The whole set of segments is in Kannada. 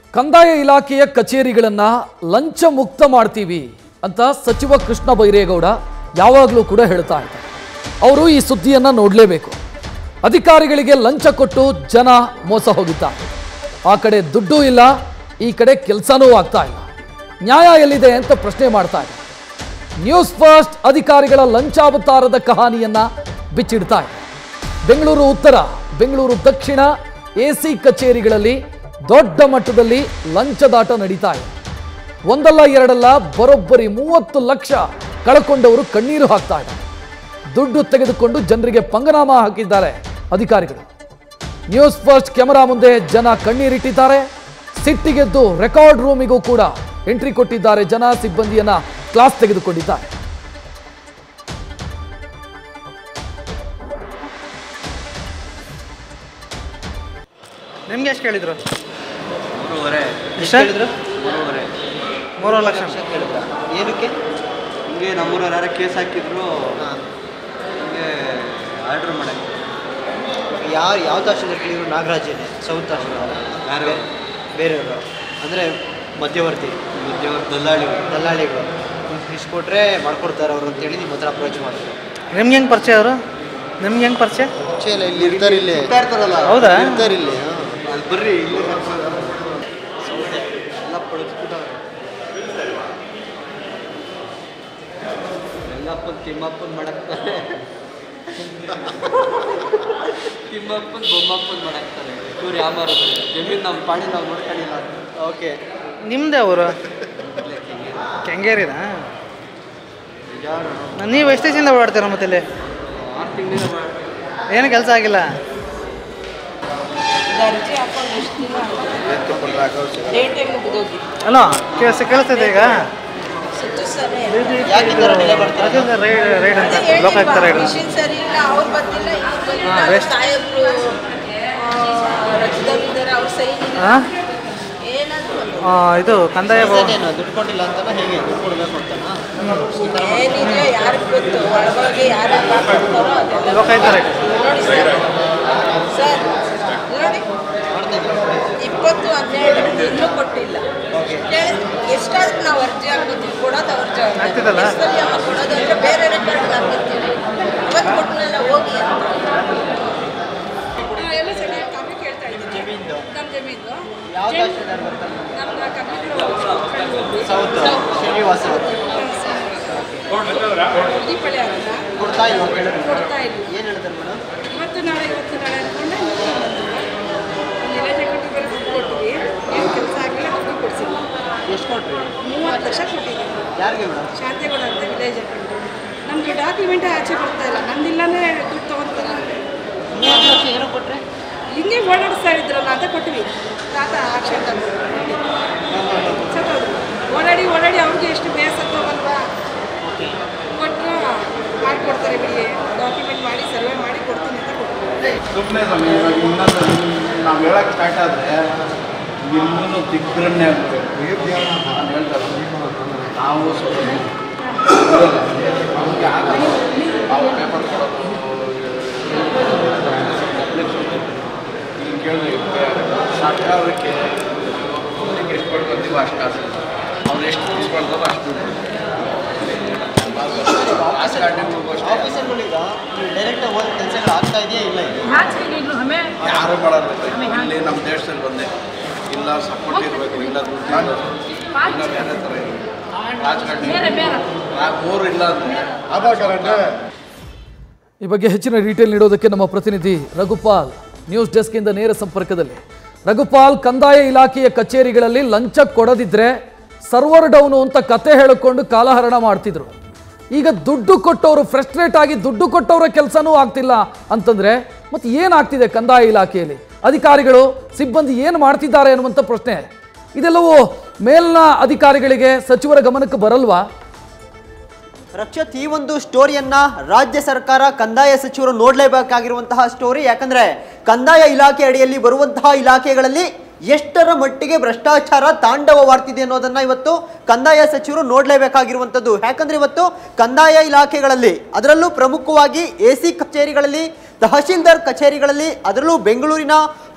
ಕಂದಾಯ ಇಲಾಖೆಯ ಕಚೇರಿಗಳನ್ನ ಲಂಚ ಮುಕ್ತ ಮಾಡ್ತೀವಿ ಅಂತ ಸಚಿವ ಕೃಷ್ಣ ಬೈರೇಗೌಡ ಯಾವಾಗಲೂ ಕೂಡ ಹೇಳ್ತಾ ಇದ್ದಾರೆ ಅವರು ಈ ಸುದ್ದಿಯನ್ನ ನೋಡಲೇಬೇಕು ಅಧಿಕಾರಿಗಳಿಗೆ ಲಂಚ ಕೊಟ್ಟು ಜನ ಮೋಸ ಹೋಗಿದ್ದಾರೆ ಆ ಕಡೆ ದುಡ್ಡು ಇಲ್ಲ ಈ ಕಡೆ ಕೆಲಸನೂ ಆಗ್ತಾ ಇಲ್ಲ ನ್ಯಾಯ ಎಲ್ಲಿದೆ ಅಂತ ಪ್ರಶ್ನೆ ಮಾಡ್ತಾ ಇದ್ದಾರೆ ನ್ಯೂಸ್ ಫಸ್ಟ್ ಅಧಿಕಾರಿಗಳ ಲಂಚಾವತಾರದ ಕಹಾನಿಯನ್ನ ಬಿಚ್ಚಿಡ್ತಾ ಇದೆ ಬೆಂಗಳೂರು ಉತ್ತರ ಬೆಂಗಳೂರು ದಕ್ಷಿಣ ಎಸಿ ಕಚೇರಿಗಳಲ್ಲಿ ದೊಡ್ಡ ಮಟ್ಟದಲ್ಲಿ ಲಂಚದಾಟ ನಡೀತಾ ಇದೆ ಒಂದಲ್ಲ ಎರಡಲ್ಲ ಬರೋಬ್ಬರಿ ಮೂವತ್ತು ಲಕ್ಷ ಕಳ್ಕೊಂಡವರು ಕಣ್ಣೀರು ಹಾಕ್ತಾ ಇದ್ದಾರೆ ದುಡ್ಡು ತೆಗೆದುಕೊಂಡು ಜನರಿಗೆ ಪಂಗನಾಮ ಹಾಕಿದ್ದಾರೆ ಅಧಿಕಾರಿಗಳು ನ್ಯೂಸ್ ಫಸ್ಟ್ ಕೆಮರಾ ಮುಂದೆ ಜನ ಕಣ್ಣೀರಿಟ್ಟಿದ್ದಾರೆ ಸಿಟ್ಟಿಗೆದ್ದು ರೆಕಾರ್ಡ್ ರೂಮಿಗೂ ಕೂಡ ಎಂಟ್ರಿ ಕೊಟ್ಟಿದ್ದಾರೆ ಜನ ಸಿಬ್ಬಂದಿಯನ್ನ ಕ್ಲಾಸ್ ತೆಗೆದುಕೊಂಡಿದ್ದಾರೆ ನಿಮ್ಗೆ ಎಷ್ಟು ಕೇಳಿದ್ರು ಮೂರುವರೆ ಎಷ್ಟು ಹೇಳಿದ್ರು ಮೂರುವರೆ ಮೂರುವರೆ ಲಕ್ಷ ಕೇಳಿದ್ದ ಏನಕ್ಕೆ ಹಿಂಗೆ ನಮ್ಮೂರವ್ರು ಯಾರೋ ಕೇಸ್ ಹಾಕಿದ್ರು ಹಿಂಗೆ ಆರ್ಡ್ರ್ ಮಾಡಕ್ಕೆ ಯಾವ ಯಾವ ತಹಶೀಲ್ದಾರ್ ಕೇಳಿದ್ರು ನಾಗರಾಜೇನೆ ಸೌತ್ ತಹಶೀಲ್ದಾರ್ ಯಾರು? ಬೇರೆಯವರು ಅಂದರೆ ಮಧ್ಯವರ್ತಿ ಮಧ್ಯವರ್ತಿ ದಲ್ಲಾಳಿಗಳು ದಲ್ಲಾಳಿಗಳು ಇಷ್ಟು ಕೊಟ್ಟರೆ ಮಾಡ್ಕೊಡ್ತಾರೆ ಅವರು ಅಂತೇಳಿ ನಿಮ್ಮ ಹತ್ರ ಅಪ್ರೋಚ್ ಮಾಡಿದ್ರು ನಿಮ್ಗೆ ಹೆಂಗೆ ಪರಿಚಯ ಅವರು ನಿಮ್ಗೆ ಹೆಂಗೆ ಪರಿಚಯ ಚೇಲ ಇಲ್ಲಿ ಇರ್ತಾರೆ ಇಲ್ಲಿ ಇರ್ತಾ ಇರ್ತಾರಲ್ಲ ಹೌದಾ ಇರ್ತಾರೆ ಇಲ್ಲಿ ಹಾ. ಅಲ್ಲಿ ಬರ್ರಿ ಇಲ್ಲಿ ಎಲ್ಲ ಪಡಿಸ್ಬಿಟ್ಟವ್ರೆ ರಂಗಪ್ಪನ ತಿಮ್ಮಪ್ಪನ ಮಾಡಕ್ತಾರೆ ತಿಮ್ಮಪ್ಪನ ಬೊಮ್ಮಪ್ಪನ ಮಾಡಕ್ತಾರೆ ಇವ್ರು ಯಾಮಾರ ಜಮೀನು ನಮ್ಮ ಪಾಡಿ ನಾವು ನೋಡ್ಕೊಂಡಿಲ್ಲ ಓಕೆ ನಿಮ್ದೇ ಅವರು ಕೆಂಗೇರಿನಾ ನಿಜಾರು ನೀವು ಎಷ್ಟು ದಿವಸದಿಂದ ಓಡಾಡ್ತೀರ ಮತ್ತೆ ಇಲ್ಲಿ ಆರು ತಿಂಗಳಿಂದ ಮಾಡಿ ಏನು ಕೆಲಸ ಆಗಿಲ್ಲ ಅರ್ಜಿ ಹಾಕೊಂಡು ಎಷ್ಟು ದಿನ ಆಗಿದೆ? ಡೇಟೇ ಮುಗಿದೋಗಿ ಅಲೋ ಕೇಳಿಸ್ ಕೇಳಿಸ್ತದೆ ಈಗ ಸುತ್ತು ಸರಿ ಯಾಕೆ ಈ ಥರ ಡಿಲೇ ಮಾಡ್ತಾರೆ ತಹಸೀಲ್ದಾರ್ ರೈಡ್ ರೈಡ್ ಅಂತ ಲೋಕಾಯುಕ್ತ ರೈಡ್ ಮಿಷಿನ್ ಸರಿ ಇಲ್ಲ ಅವ್ರು ಬಂದಿಲ್ಲ ಇವ್ರು ಬಂದಿಲ್ಲ ಹಾ, ಅವ್ರ waste. ಸಾಹೇಬ್ರು ರಜದಲ್ಲಿದ್ದಾರೆ ಅವ್ರ ಸೈನ್ ಇಲ್ಲ ಹಾಂ ಏನಾದ್ರು ಒಂದು. ಇದು ಕಂದಾಯ ಭವ- ಏನು ದುಡ್ಡು ಕೊಟ್ಟಿಲ್ಲ ಅಂತಾನ ಹೇಗೆ ದುಡ್ಡು ಕೊಡಬೇಕು ಅಂತಾನ ಏನಿದೆಯೋ ಯಾರಿಗೆ ಗೊತ್ತು ಒಳಗೊಳಗೆ ಯಾರು ಕೊಡ್ತಾರೋ ಅದೆಲ್ಲ ಲೋಕಾಯುಕ್ತ ರೈಡ್ ನೋಡಿ ಸರ್ ಸರ್ ನೋಡಿ ಇಪ್ಪತ್ತು ಹನ್ನೆರಡು ಇನ್ನೂ ಕೊಟ್ಟಿಲ್ಲ ಕೇಳಿ- ಎಷ್ಟಾದ್ರೂ ನಾವು ಅರ್ಜಿ ಹಾಕೋತೀವಿ ಕೊಡೋದು ಅವ್ರ ಜವಾಬ್ದಾರಿ ಆಗ್ತಿದಲ್ಲ? ಎಷ್ಟಲ್ಲಿ ಅಮ್ಮ ಕೊಡೋದು ಅಂದ್ರೆ ಬೇರೆ ರೆಕಾರ್ಡ್ ಹಾಕಿರ್ತೀವಿ ಅವತ್ತು ಕೊಟ್ಟನಲ್ಲ ಹೋಗಿ ಅಂತ ಎಲ್ಲ ಸರಿ ಕಮ್ಮಿ ಕೇಳ್ತಾ ಇದ್ದೀನಿ ನಮ್ಮ ಜಮೀನು ಯಾವ ತಹಶೀಲ್ದಾರ್ ಬರ್ತಾರೆ ನಮ್ದು ಕಮ್ಮಿ ಸೌತ್ ಶ್ರೀನಿವಾಸ ದೀಪಾವಳಿ ಆಗಲ್ಲ ಕೊಡ್ತಾ ಇಲ್ವಾ ಕೇಳಿದ್ರು ಕೊಡ್ತಾ ಇಲ್ಲ ಏನು ಹೇಳ್ತಾರೆ ಮೇಡಮ್ ಇವತ್ತು ನಾಳೆ ಇವತ್ತು ನಾಳೆ ಅಂದ್ಕೊಂಡು ನೆಲೆ ಕೊಟ್ಟು ಬೇರೆ ದುಡ್ಡು ಕೊಟ್ಟಿವಿ ಏನು ಕೆಲಸ ಆಗಿಲ್ಲ ದುಡ್ಡು ಕೊಡಿಸಿಲ್ಲ ಎಷ್ಟು ಕೊಟ್ರಿ ಮೂವತ್ತು ಲಕ್ಷ ಕೊಟ್ಟಿದ್ದೀವಿ ಯಾರಿಗೆ ಮೇಡಮ್ ಶಾಂತಿಗೌಡ ಅಂತ ವಿಲೇಜ್ ಅಕೌಂಟ್ ನಮಗೆ ಡಾಕ್ಯುಮೆಂಟ್ ಆಚೆ ಬರ್ತಾ ಇಲ್ಲ ನಂದಿಲ್ಲನೇ ದುಡ್ಡು ತೊಗೊತಾರೆ ಮೂವತ್ತು ಲಕ್ಷ ಏನೋ ಕೊಟ್ರೆ ಹಿಂಗೆ ಓಡಾಡಿಸ್ತಾ ಇದ್ರಲ್ಲ ಅಂತ ಕೊಟ್ವಿ ತಾತ ಆಕ್ಷನ್ ಸತ್ತೋದ್ರು ಓಡಾಡಿ ಓಡಾಡಿ ಅವ್ರಿಗೆ ಎಷ್ಟು ಬೇಸತ್ತವಲ್ವಾ ಕೊಟ್ಟರು ಮಾಡಿಕೊಡ್ತಾರೆ ಬಿಡಿ ಡಾಕ್ಯುಮೆಂಟ್ ಮಾಡಿ ಸರ್ವೆ ಮಾಡಿ ಕೊಡ್ತೀನಿ ಅಂತ ಕೊಟ್ಟರು ಸುಮ್ಮನೆ ಸ್ವಾಮಿ ಇವಾಗ ಇನ್ನೊಂದು ನಾವು ಹೇಳಕ್ಕೆ ಸ್ಟಾರ್ಟ್ ಆದರೆ ಇನ್ನೂ ದಿಗ್ಭ್ರಮೆ ಆಗಬೇಕು ನಾನು ಹೇಳ್ತಾರೆ ನಾವು ಸ್ವಲ್ಪ ಅವ್ರಿಗೆ ಆಗಲ್ಲ ನಾವು ಪೇಪರ್ ಕೊಡೋದು ಈಗ ಕೇಳಿದ್ರೆ ಸರ್ಕಾರಕ್ಕೆ ಅವ್ರಿಗೆ ಎಷ್ಟು ಕೊಡ್ಕೊತೀವೋ ಅಷ್ಟು ಕಾಸು ಅವ್ರು ಎಷ್ಟು ಇಸ್ಕೊಳ್ತಾರೋ ಅಷ್ಟು ಕಾಸು ಕಾಟಿಗೂ ಅಷ್ಟೇ ಆಫೀಸರ್ಗಳೀಗ ಡೈರೆಕ್ಟಾಗಿ ಹೋದ ಕೆಲಸಗಳು ಆಗ್ತಾ ಇದೆಯಾ ಇಲ್ಲ ಈಗ ಯಾರು ಮಾಡಲ್ಲ ಇಲ್ಲಿ ನಮ್ಮ ದೇಶದಲ್ಲಿ ಬಂದೆ ಇಲ್ಲ ಸಪೋರ್ಟ್ ಇರಬೇಕು ಇಲ್ಲ ದುಡ್ಡು ಇರ್ಬೇಕು, ಇಲ್ಲ ಬೇರೆ ಥರ ಇರಬೇಕು ರಾಜಕಾರಣ ಆ ಮೂರು ಇಲ್ಲ ಅಂದರೆ ಈ ಬಗ್ಗೆ ಹೆಚ್ಚಿನ ಡೀಟೇಲ್ ನೀಡೋದಕ್ಕೆ ನಮ್ಮ ಪ್ರತಿನಿಧಿ ರಘುಪಾಲ್ ನ್ಯೂಸ್ ಡೆಸ್ಕಿಂದ ನೇರ ಸಂಪರ್ಕದಲ್ಲಿ ರಘುಪಾಲ್ ಕಂದಾಯ ಇಲಾಖೆಯ ಕಚೇರಿಗಳಲ್ಲಿ ಲಂಚ ಕೊಡದಿದ್ರೆ ಸರ್ವರ್ ಡೌನು ಅಂತ ಕತೆ ಹೇಳಿಕೊಂಡು ಕಾಲಹರಣ ಮಾಡ್ತಿದ್ರು ಈಗ ದುಡ್ಡು ಕೊಟ್ಟವರು ಫ್ರಸ್ಟ್ರೇಟ್ ಆಗಿ ದುಡ್ಡು ಕೊಟ್ಟವರ ಕೆಲಸನೂ ಆಗ್ತಿಲ್ಲ ಅಂತಂದ್ರೆ ಮತ್ತೆ ಏನಾಗ್ತಿದೆ ಕಂದಾಯ ಇಲಾಖೆಯಲ್ಲಿ ಅಧಿಕಾರಿಗಳು ಸಿಬ್ಬಂದಿ ಏನು ಮಾಡ್ತಿದ್ದಾರೆ ಅನ್ನುವಂಥ ಪ್ರಶ್ನೆ ಇದೆಲ್ಲವೂ ಮೇಲ್ನ ಅಧಿಕಾರಿಗಳಿಗೆ ಸಚಿವರ ಗಮನಕ್ಕೆ ಬರಲ್ವಾ ರಕ್ಷತ್ ಈ ಒಂದು ಸ್ಟೋರಿಯನ್ನ ರಾಜ್ಯ ಸರ್ಕಾರ ಕಂದಾಯ ಸಚಿವರು ನೋಡಲೇಬೇಕಾಗಿರುವಂತಹ ಸ್ಟೋರಿ ಯಾಕಂದ್ರೆ ಕಂದಾಯ ಇಲಾಖೆ ಅಡಿಯಲ್ಲಿ ಬರುವಂತಹ ಇಲಾಖೆಗಳಲ್ಲಿ ಎಷ್ಟರ ಮಟ್ಟಿಗೆ ಭ್ರಷ್ಟಾಚಾರ ತಾಂಡವವಾಡ್ತಿದೆ ಅನ್ನೋದನ್ನ ಇವತ್ತು ಕಂದಾಯ ಸಚಿವರು ನೋಡಲೇಬೇಕಾಗಿರುವಂಥದ್ದು ಯಾಕಂದ್ರೆ ಇವತ್ತು ಕಂದಾಯ ಇಲಾಖೆಗಳಲ್ಲಿ ಅದರಲ್ಲೂ ಪ್ರಮುಖವಾಗಿ ಎ ಸಿ ಕಚೇರಿಗಳಲ್ಲಿ ತಹಶೀಲ್ದಾರ್ ಕಚೇರಿಗಳಲ್ಲಿ ಅದರಲ್ಲೂ ಬೆಂಗಳೂರಿನ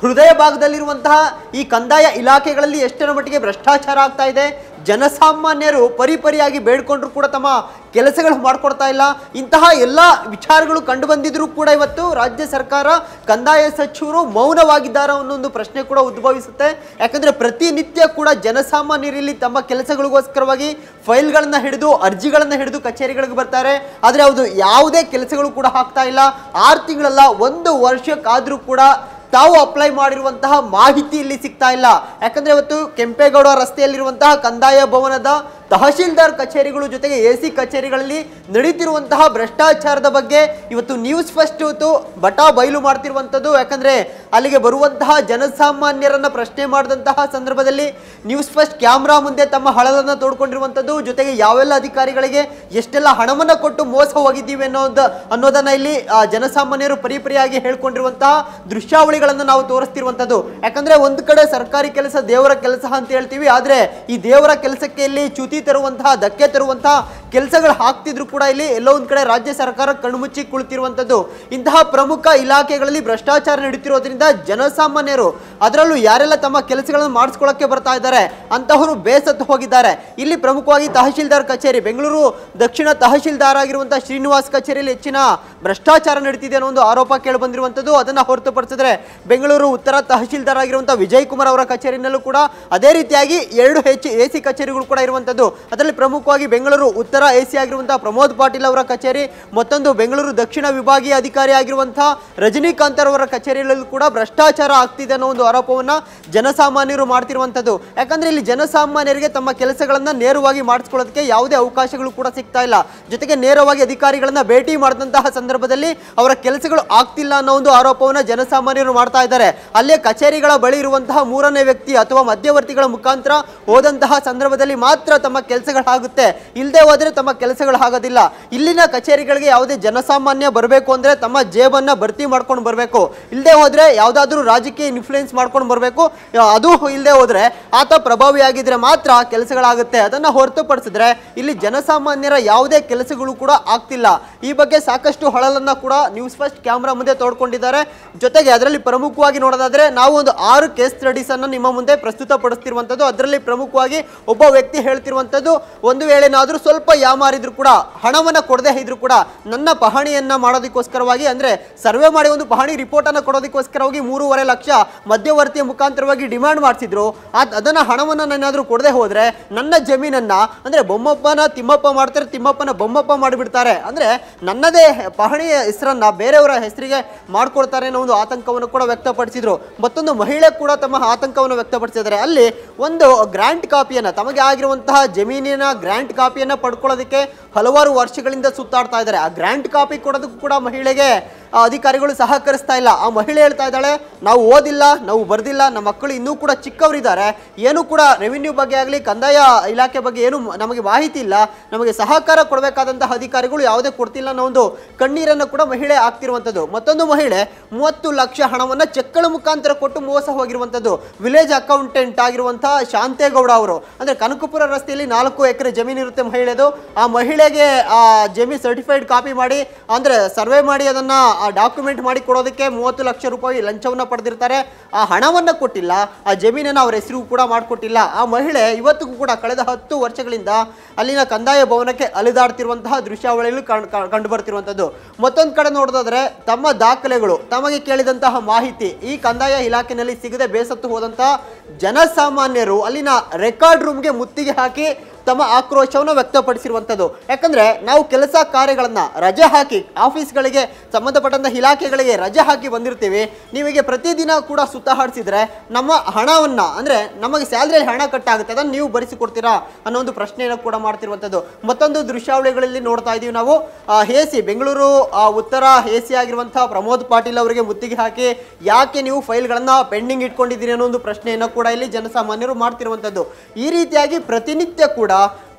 ಹೃದಯ ಭಾಗದಲ್ಲಿರುವಂತಹ ಈ ಕಂದಾಯ ಇಲಾಖೆಗಳಲ್ಲಿ ಎಷ್ಟರ ಮಟ್ಟಿಗೆ ಭ್ರಷ್ಟಾಚಾರ ಆಗ್ತಾ ಇದೆ ಜನಸಾಮಾನ್ಯರು ಪರಿಪರಿಯಾಗಿ ಬೇಡ್ಕೊಂಡ್ರು ಕೂಡ ತಮ್ಮ ಕೆಲಸಗಳು ಮಾಡ್ಕೊಡ್ತಾ ಇಲ್ಲ ಇಂತಹ ಎಲ್ಲ ವಿಚಾರಗಳು ಕಂಡು ಬಂದಿದ್ರು ಕೂಡ ಇವತ್ತು ರಾಜ್ಯ ಸರ್ಕಾರ ಕಂದಾಯ ಸಚಿವರು ಮೌನವಾಗಿದ್ದಾರೆ ಅನ್ನೋ ಒಂದು ಪ್ರಶ್ನೆ ಕೂಡ ಉದ್ಭವಿಸುತ್ತೆ ಯಾಕಂದ್ರೆ ಪ್ರತಿನಿತ್ಯ ಕೂಡ ಜನಸಾಮಾನ್ಯರಲ್ಲಿ ತಮ್ಮ ಕೆಲಸಗಳಿಗೋಸ್ಕರವಾಗಿ ಫೈಲ್ಗಳನ್ನ ಹಿಡಿದು ಅರ್ಜಿಗಳನ್ನ ಹಿಡಿದು ಕಚೇರಿಗಳಿಗೆ ಬರ್ತಾರೆ ಆದ್ರೆ ಅದು ಯಾವುದೇ ಕೆಲಸಗಳು ಕೂಡ ಆಗ್ತಾ ಇಲ್ಲ ಆರು ತಿಂಗಳಲ್ಲ ಒಂದು ವರ್ಷಕ್ಕಾದ್ರೂ ಕೂಡ ತಾವು ಅಪ್ಲೈ ಮಾಡಿರುವಂತಹ ಮಾಹಿತಿ ಇಲ್ಲಿ ಸಿಗ್ತಾ ಇಲ್ಲ ಯಾಕಂದ್ರೆ ಇವತ್ತು ಕೆಂಪೇಗೌಡ ರಸ್ತೆಯಲ್ಲಿರುವಂತಹ ಕಂದಾಯ ಭವನದ ತಹಶೀಲ್ದಾರ್ ಕಚೇರಿಗಳು ಜೊತೆಗೆ ಎ ಸಿ ಕಚೇರಿಗಳಲ್ಲಿ ನಡೀತಿರುವಂತಹ ಭ್ರಷ್ಟಾಚಾರದ ಬಗ್ಗೆ ಇವತ್ತು ನ್ಯೂಸ್ ಫಸ್ಟ್ ಇವತ್ತು ಬಟಾ ಬಯಲು ಮಾಡ್ತಿರುವಂಥದ್ದು ಯಾಕಂದ್ರೆ ಅಲ್ಲಿಗೆ ಬರುವಂತಹ ಜನಸಾಮಾನ್ಯರನ್ನ ಪ್ರಶ್ನೆ ಮಾಡಿದಂತಹ ಸಂದರ್ಭದಲ್ಲಿ ನ್ಯೂಸ್ ಫಸ್ಟ್ ಕ್ಯಾಮ್ರಾ ಮುಂದೆ ತಮ್ಮ ಹಳಲನ್ನ ತೋಡ್ಕೊಂಡಿರುವಂಥದ್ದು ಜೊತೆಗೆ ಯಾವೆಲ್ಲ ಅಧಿಕಾರಿಗಳಿಗೆ ಎಷ್ಟೆಲ್ಲ ಹಣವನ್ನ ಕೊಟ್ಟು ಮೋಸ ಹೋಗಿದ್ದೀವಿ ಅನ್ನೋದು ಅನ್ನೋದನ್ನ ಇಲ್ಲಿ ಆ, ಜನಸಾಮಾನ್ಯರು ಪರಿಪರಿಯಾಗಿ ಹೇಳ್ಕೊಂಡಿರುವಂತಹ ದೃಶ್ಯಾವಳಿಗಳನ್ನ ನಾವು ತೋರಿಸ್ತಿರುವಂಥದ್ದು ಯಾಕಂದ್ರೆ ಒಂದು ಕಡೆ ಸರ್ಕಾರಿ ಕೆಲಸ ದೇವರ ಕೆಲಸ ಅಂತ ಹೇಳ್ತೀವಿ ಆದ್ರೆ ಈ ದೇವರ ಕೆಲಸಕ್ಕೆ ಇಲ್ಲಿ ಚ್ಯುತಿ ತರುವಂತಹ ಧಕ್ಕೆ ತರುವಂತಹ ಕೆಲಸಗಳು ಹಾಕ್ತಿದ್ರು ಕೂಡ ಇಲ್ಲಿ ಎಲ್ಲೋ ಒಂದ್ ಕಡೆ ರಾಜ್ಯ ಸರ್ಕಾರ ಕಣ್ಮುಚ್ಚಿ ಕುಳಿತಿರುವಂಥದ್ದು ಇಂತಹ ಪ್ರಮುಖ ಇಲಾಖೆಗಳಲ್ಲಿ ಭ್ರಷ್ಟಾಚಾರ ನಡೀತಿರೋದ್ರಿಂದ ಜನಸಾಮಾನ್ಯರು ಅದರಲ್ಲೂ ಯಾರೆಲ್ಲ ತಮ್ಮ ಕೆಲಸಗಳನ್ನು ಮಾಡಿಸ್ಕೊಳ್ಳೋಕೆ ಬರ್ತಾ ಇದ್ದಾರೆ ಅಂತಹವರು ಬೇಸತ್ತು ಹೋಗಿದ್ದಾರೆ ಇಲ್ಲಿ ಪ್ರಮುಖವಾಗಿ ತಹಶೀಲ್ದಾರ್ ಕಚೇರಿ ಬೆಂಗಳೂರು ದಕ್ಷಿಣ ತಹಶೀಲ್ದಾರ್ ಆಗಿರುವಂತಹ ಶ್ರೀನಿವಾಸ್ ಕಚೇರಿಯಲ್ಲಿ ಹೆಚ್ಚಿನ ಭ್ರಷ್ಟಾಚಾರ ನಡೀತಿದೆ ಅನ್ನೋ ಒಂದು ಆರೋಪ ಕೇಳಿ ಬಂದಿರುವಂಥದ್ದು ಅದನ್ನ ಹೊರತುಪಡಿಸಿದ್ರೆ ಬೆಂಗಳೂರು ಉತ್ತರ ತಹಶೀಲ್ದಾರ್ ಆಗಿರುವಂತಹ ವಿಜಯ್ ಕುಮಾರ್ ಅವರ ಕಚೇರಿನಲ್ಲೂ ಕೂಡ ಅದೇ ರೀತಿಯಾಗಿ ಎರಡು ಹೆಚ್ಚು ಎ ಸಿ ಕಚೇರಿಗಳು ಕೂಡ ಇರುವಂಥದ್ದು ಅದರಲ್ಲಿ ಪ್ರಮುಖವಾಗಿ ಬೆಂಗಳೂರು ಉತ್ತರ ಎ ಸಿ ಆಗಿರುವಂತಹ ಪ್ರಮೋದ್ ಪಾಟೀಲ್ ಅವರ ಕಚೇರಿ ಮತ್ತೊಂದು ಬೆಂಗಳೂರು ದಕ್ಷಿಣ ವಿಭಾಗೀಯ ಅಧಿಕಾರಿ ಆಗಿರುವಂತಹ ರಜನಿಕಾಂತ್ ಅವರ ಕಚೇರಿಯಲ್ಲೂ ಕೂಡ ಭ್ರಷ್ಟಾಚಾರ ಆಗ್ತಿದೆ ಅನ್ನೋ ಒಂದು ಆರೋಪವನ್ನ ಜನಸಾಮಾನ್ಯರು ಮಾಡ್ತಿರುವಂಥದ್ದು ಯಾಕಂದ್ರೆ ಇಲ್ಲಿ ಜನಸಾಮಾನ್ಯರಿಗೆ ತಮ್ಮ ಕೆಲಸಗಳನ್ನ ನೇರವಾಗಿ ಮಾಡಿಸ್ಕೊಳ್ಳೋದಕ್ಕೆ ಯಾವುದೇ ಅವಕಾಶಗಳು ಕೂಡ ಸಿಗ್ತಾ ಇಲ್ಲ ಜೊತೆಗೆ ನೇರವಾಗಿ ಅಧಿಕಾರಿಗಳನ್ನ ಭೇಟಿ ಮಾಡಿದಂತಹ ಸಂದರ್ಭದಲ್ಲಿ ಅವರ ಕೆಲಸಗಳು ಆಗ್ತಿಲ್ಲ ಅನ್ನೋ ಒಂದು ಆರೋಪವನ್ನ ಜನಸಾಮಾನ್ಯರು ಮಾಡ್ತಾ ಇದ್ದಾರೆ ಅಲ್ಲೇ ಕಚೇರಿಗಳ ಬಳಿ ಇರುವಂತಹ ಮೂರನೇ ವ್ಯಕ್ತಿ ಅಥವಾ ಮಧ್ಯವರ್ತಿಗಳ ಮುಖಾಂತರ ಹೋದಂತಹ ಸಂದರ್ಭದಲ್ಲಿ ಮಾತ್ರ ತಮ್ಮ ಕೆಲಸಗಳಾಗುತ್ತೆ ಇಲ್ಲದೆ ಹೋದ್ರೆ ತಮ್ಮ ಕೆಲಸಗಳು ಆಗೋದಿಲ್ಲ ಇಲ್ಲಿನ ಕಚೇರಿಗಳಿಗೆ ಯಾವುದೇ ಜನಸಾಮಾನ್ಯ ಬರಬೇಕು ಅಂದ್ರೆ ತಮ್ಮ ಜೇಬನ್ನ ಭರ್ತಿ ಮಾಡ್ಕೊಂಡು ಬರಬೇಕು ಇಲ್ಲದೆ ಹೋದ್ರೆ ಯಾವುದಾದ್ರೂ ರಾಜಕೀಯ ಇನ್ಫ್ಲೂಯೆನ್ಸ್ ಮಾಡ್ಕೊಂಡು ಬರಬೇಕು ಅದು ಇಲ್ಲದೆ ಹೋದ್ರೆ ಆತ ಪ್ರಭಾವಿಯಾಗಿದ್ರೆ ಮಾತ್ರ ಕೆಲಸಗಳಾಗುತ್ತೆ ಅದನ್ನ ಹೊರತುಪಡಿಸಿದ್ರೆ ಇಲ್ಲಿ ಜನಸಾಮಾನ್ಯರ ಯಾವುದೇ ಕೆಲಸಗಳು ಕೂಡ ಆಗ್ತಿಲ್ಲ ಈ ಬಗ್ಗೆ ಸಾಕಷ್ಟು ಹೊಳಲನ್ನ ಕೂಡ ನ್ಯೂಸ್ ಫಸ್ಟ್ ಕ್ಯಾಮ್ರಾ ಮುಂದೆ ತೋಡ್ಕೊಂಡಿದ್ದಾರೆ ಜೊತೆಗೆ ಅದರಲ್ಲಿ ಪ್ರಮುಖವಾಗಿ ನೋಡೋದಾದ್ರೆ ನಾವು ಒಂದು ಆರು ಕೇಸ್ ಸ್ಟಡೀಸ್ ಅನ್ನ ನಿಮ್ಮ ಮುಂದೆ ಪ್ರಸ್ತುತಪಡಿಸ್ತಿರುವಂತದ್ದು ಅದರಲ್ಲಿ ಪ್ರಮುಖವಾಗಿ ಒಬ್ಬ ವ್ಯಕ್ತಿ ಹೇಳ್ತಿರುವಂತದ್ದು ಒಂದು ವೇಳೆನಾದ್ರೂ ಸ್ವಲ್ಪ ಯಾಮಾರಿದ್ರು ಕೂಡ ಹಣವನ್ನ ಕೊಡದೆ ಇದ್ರು ಕೂಡ ನನ್ನ ಪಹಣಿಯನ್ನ ಮಾಡೋದಕ್ಕೋಸ್ಕರವಾಗಿ ಅಂದ್ರೆ ಸರ್ವೆ ಮಾಡಿ ಒಂದು ಪಹಣಿ ರಿಪೋರ್ಟ್ ಅನ್ನ ಕೊಡೋದಕ್ಕೋಸ್ಕರವಾಗಿ ಮೂರುವರೆ ಲಕ್ಷ ಮಧ್ಯವರ್ತಿಯ ಮುಖಾಂತರವಾಗಿ ಡಿಮಾಂಡ್ ಮಾಡಿಸಿದ್ರು ಅದ್- ಅದನ್ನ ಹಣವನ್ನ ನಾನಾದ್ರೂ ಕೊಡದೆ ಹೋದ್ರೆ ನನ್ನ ಜಮೀನನ್ನ ಅಂದ್ರೆ ಬೊಮ್ಮಪ್ಪನ ತಿಮ್ಮಪ್ಪ ಮಾಡ್ತಾರೆ ತಿಮ್ಮಪ್ಪನ ಬೊಮ್ಮಪ್ಪ ಮಾಡಿಬಿಡ್ತಾರೆ ಅಂದ್ರೆ ನನ್ನದೇ ಪಹಣಿಯ ಹೆಸರನ್ನ ಬೇರೆಯವರ ಹೆಸರಿಗೆ ಮಾಡ್ಕೊಡ್ತಾರೆ ಅನ್ನೋ ಒಂದು ಆತಂಕವನ್ನು ಕೂಡ ವ್ಯಕ್ತಪಡಿಸಿದ್ರು ಮತ್ತೊಂದು ಮಹಿಳೆ ಕೂಡ ತಮ್ಮ ಆತಂಕವನ್ನು ವ್ಯಕ್ತಪಡಿಸಿದ್ದಾರೆ ಅಲ್ಲಿ ಒಂದು ಗ್ರಾಂಟ್ ಕಾಪಿಯನ್ನ ತಮಗೆ ಆಗಿರುವಂತಹ ಜಮೀನಿನ ಗ್ರಾಂಟ್ ಕಾಪಿಯನ್ನ ಪಡ್ಕೊಳ್ಳೋದಕ್ಕೆ ಹಲವಾರು ವರ್ಷಗಳಿಂದ ಸುತ್ತಾಡ್ತಾ ಇದ್ದಾರೆ ಆ ಗ್ರಾಂಟ್ ಕಾಪಿ ಕೊಡೋದಕ್ಕೂ ಕೂಡ ಮಹಿಳೆಗೆ ಆ ಅಧಿಕಾರಿಗಳು ಸಹಕರಿಸ್ತಾ ಇಲ್ಲ ಆ ಮಹಿಳೆ ಹೇಳ್ತಾ ಇದ್ದಾಳೆ ನಾವು ಓದಿಲ್ಲ ನಾವು ಬರ್ದಿಲ್ಲ ನಮ್ಮ ಮಕ್ಕಳು ಇನ್ನೂ ಕೂಡ ಚಿಕ್ಕವರಿದ್ದಾರೆ ಏನು ಕೂಡ ರೆವಿನ್ಯೂ ಬಗ್ಗೆ ಆಗಲಿ ಕಂದಾಯ ಇಲಾಖೆ ಬಗ್ಗೆ ಏನು ಮ- ನಮಗೆ ಮಾಹಿತಿ ಇಲ್ಲ ನಮಗೆ ಸಹಕಾರ ಕೊಡಬೇಕಾದಂತಹ ಅಧಿಕಾರಿಗಳು ಯಾವುದೇ ಕೊಡ್ತಿಲ್ಲ ಅನ್ನೋ ಒಂದು ಕಣ್ಣೀರನ್ನು ಕೂಡ ಮಹಿಳೆ ಆಗ್ತಿರುವಂಥದ್ದು ಮತ್ತೊಂದು ಮಹಿಳೆ ಮೂವತ್ತು ಲಕ್ಷ ಹಣವನ್ನು ಚೆಕ್ಗಳ ಮುಖಾಂತರ ಕೊಟ್ಟು ಮೋಸ ಹೋಗಿರುವಂಥದ್ದು ವಿಲೇಜ್ ಅಕೌಂಟೆಂಟ್ ಆಗಿರುವಂತಹ ಶಾಂತೇಗೌಡ ಅವರು ಅಂದ್ರೆ ಕನಕಪುರ ರಸ್ತೆಯಲ್ಲಿ ನಾಲ್ಕು ಎಕರೆ ಜಮೀನು ಇರುತ್ತೆ ಮಹಿಳೆದು ಆ ಮಹಿಳೆಗೆ ಆ ಜಮೀನು ಸರ್ಟಿಫೈಡ್ ಕಾಪಿ ಮಾಡಿ ಅಂದ್ರೆ ಸರ್ವೆ ಮಾಡಿ ಅದನ್ನ ಡಾಕ್ಯುಮೆಂಟ್ ಮಾಡಿ ಕೊಡೋದಕ್ಕೆ ಮೂವತ್ತು ಲಕ್ಷ ರೂಪಾಯಿ ಲಂಚವನ್ನ ಪಡೆದಿರ್ತಾರೆ ಆ ಹಣವನ್ನ ಕೊಟ್ಟಿಲ್ಲ ಆ ಜಮೀನನ್ನ ಅವ್ರ ಹೆಸರು ಕೂಡ ಮಾಡಿಕೊಟ್ಟಿಲ್ಲ ಆ ಮಹಿಳೆ ಇವತ್ತಿಗೂ ಕೂಡ ಕಳೆದ ಹತ್ತು ವರ್ಷಗಳಿಂದ ಅಲ್ಲಿನ ಕಂದಾಯ ಭವನಕ್ಕೆ ಅಲಿದಾಡ್ತಿರುವಂತಹ ದೃಶ್ಯಾವಳಿಗಳು ಕಂಡು ಬರ್ತಿರುವಂಥದ್ದು ಮತ್ತೊಂದು ಕಡೆ ನೋಡೋದಾದ್ರೆ ತಮ್ಮ ದಾಖಲೆಗಳು ತಮಗೆ ಕೇಳಿದಂತಹ ಮಾಹಿತಿ ಈ ಕಂದಾಯ ಇಲಾಖೆನಲ್ಲಿ ಸಿಗದೆ ಬೇಸತ್ತು ಹೋದಂತಹ ಜನಸಾಮಾನ್ಯರು ಅಲ್ಲಿನ ರೆಕಾರ್ಡ್ ರೂಮ್ಗೆ ಮುತ್ತಿಗೆ ಹಾಕಿ ತಮ್ಮ ಆಕ್ರೋಶವನ್ನು ವ್ಯಕ್ತಪಡಿಸಿರುವಂಥದ್ದು ಯಾಕಂದ್ರೆ ನಾವು ಕೆಲಸ ಕಾರ್ಯಗಳನ್ನ ರಜೆ ಹಾಕಿ ಆಫೀಸ್ಗಳಿಗೆ ಸಂಬಂಧಪಟ್ಟಂತ ಇಲಾಖೆಗಳಿಗೆ ರಜೆ ಹಾಕಿ ಬಂದಿರ್ತೀವಿ ನೀವಿಗೆ ಪ್ರತಿದಿನ ಕೂಡ ಸುತ್ತಾಡಿಸಿದ್ರೆ ನಮ್ಮ ಹಣವನ್ನ ಅಂದ್ರೆ ನಮಗೆ ಸ್ಯಾಲ್ರಿಯಲ್ಲಿ ಹಣ ಕಟ್ಟಾಗುತ್ತೆ ಅದನ್ನು ನೀವು ಭರಿಸಿಕೊಡ್ತೀರಾ ಅನ್ನೋ ಒಂದು ಪ್ರಶ್ನೆಯನ್ನು ಕೂಡ ಮಾಡ್ತಿರುವಂಥದ್ದು ಮತ್ತೊಂದು ದೃಶ್ಯಾವಳಿಗಳಲ್ಲಿ ನೋಡ್ತಾ ಇದೀವಿ ನಾವು ಎ ಸಿ ಬೆಂಗಳೂರು ಆ, ಉತ್ತರ ಎ ಸಿ ಆಗಿರುವಂತಹ ಪ್ರಮೋದ್ ಪಾಟೀಲ್ ಅವರಿಗೆ ಮುತ್ತಿಗೆ ಹಾಕಿ ಯಾಕೆ ನೀವು ಫೈಲ್ಗಳನ್ನ ಪೆಂಡಿಂಗ್ ಇಟ್ಕೊಂಡಿದ್ದೀರಿ ಅನ್ನೋ ಒಂದು ಪ್ರಶ್ನೆಯನ್ನು ಕೂಡ ಇಲ್ಲಿ ಜನಸಾಮಾನ್ಯರು ಮಾಡ್ತಿರುವಂಥದ್ದು ಈ ರೀತಿಯಾಗಿ ಪ್ರತಿನಿತ್ಯ ಕೂಡ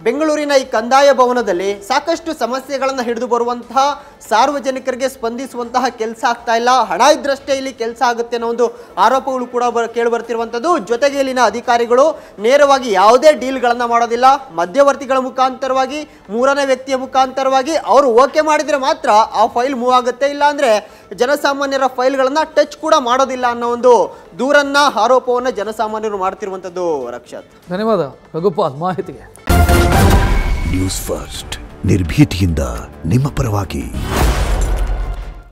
ಬೆಂಗಳೂರಿನ ಈ ಕಂದಾಯ ಭವನದಲ್ಲಿ ಸಾಕಷ್ಟು ಸಮಸ್ಯೆಗಳನ್ನು ಹಿಡಿದು ಬರುವಂತಹ ಸಾರ್ವಜನಿಕರಿಗೆ ಸ್ಪಂದಿಸುವಂತಹ ಕೆಲಸ ಆಗ್ತಾ ಇಲ್ಲ ಹಣ ಇದ್ರಷ್ಟೇ ಇಲ್ಲಿ ಕೆಲಸ ಆಗುತ್ತೆ ಅನ್ನೋ ಒಂದು ಆರೋಪಗಳು ಕೂಡ ಬ ಕೇಳಿ ಬರ್ತಿರುವಂಥದ್ದು ಜೊತೆಗೆ ಇಲ್ಲಿನ ಅಧಿಕಾರಿಗಳು ನೇರವಾಗಿ ಯಾವುದೇ ಡೀಲ್ಗಳನ್ನು ಮಾಡೋದಿಲ್ಲ ಮಧ್ಯವರ್ತಿಗಳ ಮುಖಾಂತರವಾಗಿ ಮೂರನೇ ವ್ಯಕ್ತಿಯ ಮುಖಾಂತರವಾಗಿ ಅವರು ಓಕೆ ಮಾಡಿದರೆ ಮಾತ್ರ ಆ ಫೈಲ್ ಮೂವ್ ಆಗುತ್ತೆ ಇಲ್ಲ ಅಂದರೆ ಜನಸಾಮಾನ್ಯರ ಫೈಲ್ಗಳನ್ನು ಟಚ್ ಕೂಡ ಮಾಡೋದಿಲ್ಲ ಅನ್ನೋ ಒಂದು ದೂರನ್ನ ಆರೋಪವನ್ನು ಜನಸಾಮಾನ್ಯರು ಮಾಡ್ತಿರುವಂಥದ್ದು ರಕ್ಷತ್ ಧನ್ಯವಾದ ರಘುಪಾಲ್ ಮಾಹಿತಿಗೆ ನ್ಯೂಸ್ ಫಸ್ಟ್ ನಿರ್ಭೀತಿಯಿಂದ ನಿಮ್ಮ ಪರವಾಗಿ